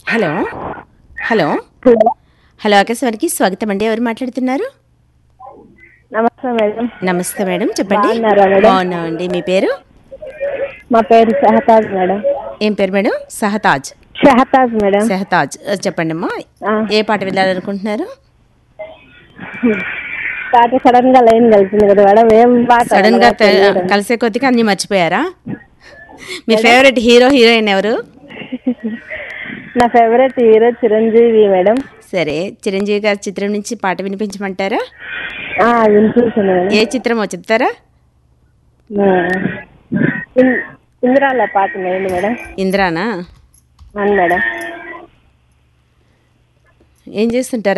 Hello hello hello hello ఆకాశవాణికి స్వాగతం అండి ఎవరు మాట్లాడుతున్నారు నమస్తే మేడం నమస్తే మేడం చెప్పండి బాగున్నారా మేడం? బాగున్నామండి మీ పేరు మా పేరు షహతాజ్ మేడం ఏం పేరు మేడం సహతాజ్ షహతాజ్ మేడం సెహతాజ్ చెప్పండి అమ్మా ఆ, ఏ పాట వినాలనుకుంటున్నారు పాట సడన్ గా లైన్ కలిసింది కదా మేడం ఏం పాట సడన్ గా నాకు తెలియదు. కలిసే కొద్దిగా అన్ని మర్చిపోయారా మీ ఫేవరెట్ హీరో హీరోయిన్ ఎవరు నా ఫేవరెట్ హీరో చిరంజీవి మేడం సరే చిరంజీవి గారి చిత్రం నుంచి పాట వినిపించమంటారా ఆ, వినిపించింది మేడం ఏ చిత్రమో చెప్తారా ఆ, ఇన్- ఇందిరాల పాట మేడం మేడం ఇంద్రానా అవును మేడం ఏం చేస్తుంటారు